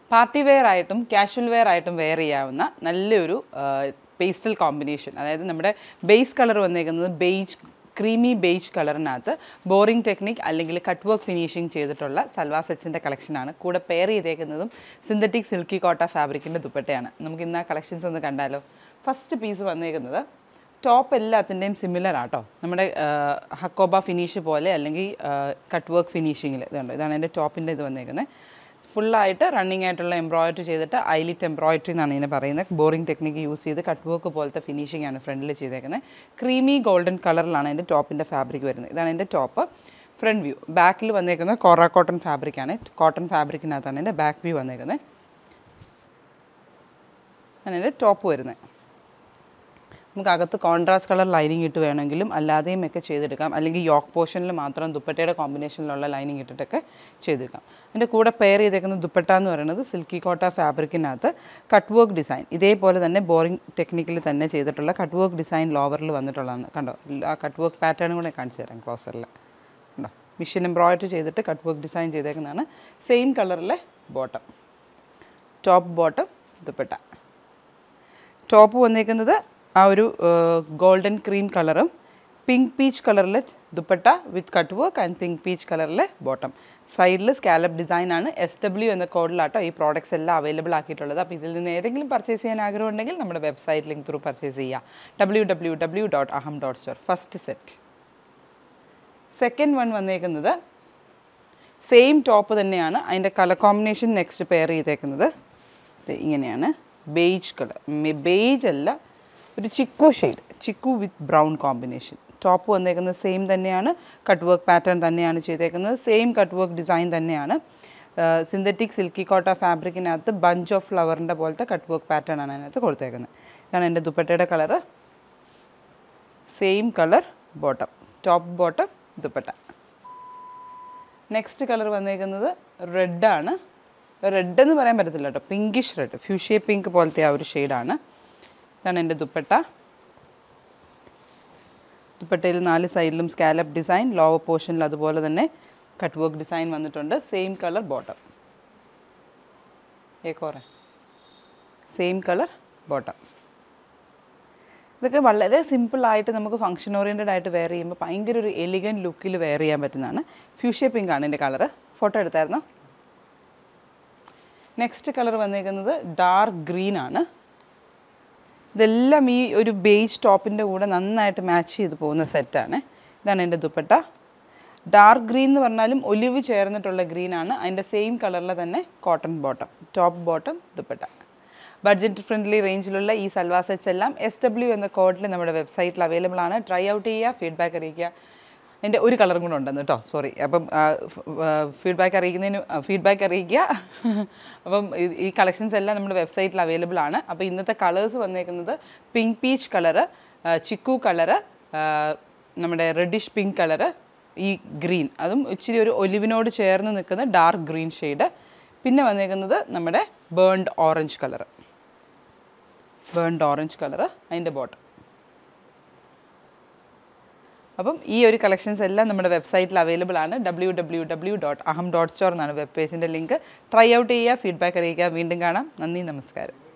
party wear ആയിട്ടും casual wear ആയിട്ടും wear ചെയ്യാവുന്ന നല്ലൊരു പേസ്റ്റൽ കോമ്പിനേഷൻ അതായത് നമ്മുടെ ബേസ് കളർ വന്നേക്കുന്നത് ബേജ് ക്രീമി ബേജ് കളറിനകത്ത് ബോറിംഗ് ടെക്നിക് അല്ലെങ്കിൽ കട്ട് വർക്ക് ഫിനിഷിംഗ് ചെയ്തിട്ടുള്ള സൽവാർ സെറ്റ്സിൻ്റെ കളക്ഷനാണ് കൂടെ പെയർ ചെയ്തേക്കുന്നതും സിന്തറ്റിക് സിൽക്കി കോട്ട ഫാബ്രിക്കിൻ്റെ ദുപ്പട്ടയാണ് നമുക്ക് ഇന്ന് ആ കളക്ഷൻസ് ഒന്ന് കണ്ടാലോ ഫസ്റ്റ് പീസ് വന്നേക്കുന്നത് ടോപ്പ് എല്ലാത്തിൻ്റെയും സിമിലർ ആട്ടോ നമ്മുടെ ഹക്കോബ ഫിനിഷ് പോലെ അല്ലെങ്കിൽ കട്ട് വർക്ക് ഫിനിഷിങ്ങിൽ ഇതുണ്ട് ഇതാണ് എൻ്റെ ടോപ്പിൻ്റെ ഇത് വന്നേക്കുന്നത് ഫുള്ളായിട്ട് റണ്ണിങ് ആയിട്ടുള്ള എംബ്രോയിഡറി ചെയ്തിട്ട് ഐലിറ്റ് എംബ്രോയിഡറി എന്നാണ് ഇതിനെ പറയുന്നത് ബോറിംഗ് ടെക്നിക്ക് യൂസ് ചെയ്ത് കട്ട് വർക്ക് പോലത്തെ ഫിനിഷിംഗ് ആണ് ഫ്രണ്ടിൽ ചെയ്തേക്കുന്നത് ക്രീമി ഗോൾഡൻ കളറിലാണ് എൻ്റെ ടോപ്പിൻ്റെ ഫാബ്രിക് വരുന്നത് ഇതാണ് എൻ്റെ ടോപ്പ് ഫ്രണ്ട് വ്യൂ ബാക്കിൽ വന്നേക്കുന്നത് കോറ കോട്ടൺ ഫാബ്രിക്കാണ് കോട്ടൺ ഫാബ്രിക്കിനകത്താണ് എൻ്റെ ബാക്ക് വ്യൂ വന്നേക്കുന്നത് അങ്ങനെ എൻ്റെ ടോപ്പ് വരുന്നത് നമുക്ക് അകത്ത് കോൺട്രാസ്റ്റ് കളർ ലൈനിങ് ഇട്ട് വേണമെങ്കിലും അല്ലാതെയും ഒക്കെ ചെയ്തെടുക്കാം അല്ലെങ്കിൽ യോക്ക് പോർഷനിൽ മാത്രം ദുപ്പട്ടയുടെ കോമ്പിനേഷനിലുള്ള ലൈനിങ് ഇട്ടിട്ടൊക്കെ ചെയ്തെടുക്കാം അതിൻ്റെ കൂടെ പെയർ ചെയ്തേക്കുന്ന ദുപ്പട്ട എന്ന് പറയുന്നത് silky Kota ഫാബ്രിക്കിനകത്ത് cut work design ഇതേപോലെ തന്നെ ബോറിംഗ് ടെക്നിക്കിൽ തന്നെ ചെയ്തിട്ടുള്ള കട്ട് വർക്ക് ഡിസൈൻ ലോവറിൽ വന്നിട്ടുള്ളതാണ് കണ്ടോ ആ കട്ട് വർക്ക് പാറ്റേൺ കൂടെ കാണിച്ചു തരാം ക്ലോസറിൽ കണ്ടോ മിഷൻ എംബ്രോയിഡറി ചെയ്തിട്ട് കട്ട് വർക്ക് ഡിസൈൻ ചെയ്തേക്കുന്നതാണ് സെയിം കളറിലെ bottom top bottom dupatta top വന്നേക്കുന്നത് ആ ഒരു ഗോൾഡൻ ക്രീം കളറും പിങ്ക് പീച്ച് കളറിലെ dupatta with cut work and pink peach കളറിലെ ബോട്ടം സൈഡിൽ സ്കാലപ്പ് ഡിസൈൻ ആണ് എസ് ഡബ്ല്യു എന്ന കോഡിലാട്ടോ ഈ പ്രോഡക്റ്റ്സ് എല്ലാം അവൈലബിൾ ആക്കിയിട്ടുള്ളത് അപ്പോൾ ഇതിൽ നിന്ന് ഏതെങ്കിലും പർച്ചേസ് ചെയ്യാൻ ആഗ്രഹം ഉണ്ടെങ്കിൽ നമ്മുടെ വെബ്സൈറ്റ് ലിങ്ക് ത്രൂ പർച്ചേസ് ചെയ്യുക W W W dot Aham dot store first set second one വന്നേക്കുന്നത് സെയിം ടോപ്പ് തന്നെയാണ് അതിൻ്റെ കളർ കോമ്പിനേഷൻ നെക്സ്റ്റ് പെയർ ചെയ്തേക്കുന്നത് ദേ ഇങ്ങനെയാണ് ബേജ് കളർ ബേജ് അല്ല ഒരു ചിക്കു ഷെയ്ഡ് ചിക്കു വിത്ത് ബ്രൗൺ കോമ്പിനേഷൻ ടോപ്പ് വന്നേക്കുന്നത് സെയിം തന്നെയാണ് കട്ട് വർക്ക് പാറ്റേൺ തന്നെയാണ് ചെയ്തേക്കുന്നത് സെയിം കട്ട് വർക്ക് ഡിസൈൻ തന്നെയാണ് സിന്തറ്റിക് സിൽക്കി കോട്ട ഫാബ്രിക്കിനകത്ത് ബഞ്ച് ഓഫ് ഫ്ലവറിൻ്റെ പോലത്തെ കട്ട് വർക്ക് പാറ്റേൺ ആണ് അതിനകത്ത് കൊടുത്തേക്കുന്നത് ഇതാണ് എൻ്റെ ദുപ്പട്ടയുടെ colour same colour bottom top bottom dupatta next colour വന്നേക്കുന്നത് റെഡാണ് റെഡ് എന്ന് പറയാൻ പറ്റത്തില്ല കേട്ടോ പിങ്കിഷ് റെഡ് ഫ്യൂഷ്യ പിങ്ക് പോലത്തെ ആ ഒരു ഷെയ്ഡാണ് ഇതാണ് എൻ്റെ ദുപ്പട്ട ദുപ്പട്ടയിൽ നാല് സൈഡിലും സ്കാലപ്പ് ഡിസൈൻ ലോവർ പോർഷനിൽ അതുപോലെ തന്നെ കട്ട് വർക്ക് ഡിസൈൻ വന്നിട്ടുണ്ട് സെയിം കളർ ബോട്ടം ഏക്കോറെ സെയിം കളർ ബോട്ടം ഇതൊക്കെ വളരെ സിമ്പിളായിട്ട് നമുക്ക് ഫങ്ഷൻ ഓറിയൻറ്റഡ് ആയിട്ട് വെയർ ചെയ്യുമ്പോൾ ഭയങ്കര ഒരു എലിഗൻ ലുക്കിൽ വെയർ ചെയ്യാൻ പറ്റുന്നതാണ് ഫ്യൂഷ്യ പിങ്ക് ആണ് എൻ്റെ കളറ് ഫോട്ടോ എടുത്തായിരുന്നോ നെക്സ്റ്റ് കളർ വന്നേക്കുന്നത് ഡാർക്ക് ഗ്രീൻ ആണ് ഇതെല്ലാം ഈ ഒരു ബേജ് ടോപ്പിൻ്റെ കൂടെ നന്നായിട്ട് മാച്ച് ചെയ്ത് പോകുന്ന സെറ്റാണ് ഇതാണ് എൻ്റെ ദുപ്പട്ട ഡാർക്ക് ഗ്രീൻ എന്ന് പറഞ്ഞാലും ഒലിവ് ചേർന്നിട്ടുള്ള ഗ്രീനാണ് അതിൻ്റെ സെയിം കളറിലെ തന്നെ cotton bottom top bottom dupatta budget friendly റേഞ്ചിലുള്ള ഈ സൽവാർ സെറ്റ്സ് എല്ലാം എസ് ഡബ്ല്യു എന്ന കോഡിൽ നമ്മുടെ വെബ്സൈറ്റിൽ അവൈലബിൾ ആണ് ട്രൈ ഔട്ട് ചെയ്യുക ഫീഡ്ബാക്ക് അറിയിക്കുക എൻ്റെ ഒരു കളറും കൂടെ ഉണ്ടെന്ന് കേട്ടോ സോറി അപ്പം ഫീഡ്ബാക്ക് അറിയിക്കുന്നതിന് ഫീഡ്ബാക്ക് അറിയിക്കുക അപ്പം ഈ- ഈ കളക്ഷൻസ് എല്ലാം നമ്മുടെ വെബ്സൈറ്റിൽ അവൈലബിൾ ആണ് അപ്പോൾ ഇന്നത്തെ കളേഴ്സ് വന്നേക്കുന്നത് പിങ്ക് പീച്ച് കളറ് ചിക്കു കളറ് നമ്മുടെ റെഡിഷ് പിങ്ക് കളറ് ഈ ഗ്രീൻ അതും ഇച്ചിരി ഒരു ഒലിവിനോട് ചേർന്ന് നിൽക്കുന്ന ഡാർക്ക് ഗ്രീൻ ഷെയ്ഡ് പിന്നെ വന്നേക്കുന്നത് നമ്മുടെ burnt orange colour burnt orange colour അതിൻ്റെ ബോട്ടം അപ്പം ഈ ഒരു കളക്ഷൻസ് എല്ലാം നമ്മുടെ വെബ്സൈറ്റിൽ അവൈലബിൾ ആണ് W W W dot Aham dot store എന്നാണ് വെബ് പേജിൻ്റെ ലിങ്ക് ട്രൈ ഔട്ട് ചെയ്യുക ഫീഡ്ബാക്ക് അറിയിക്കുക വീണ്ടും കാണാം നന്ദി നമസ്കാരം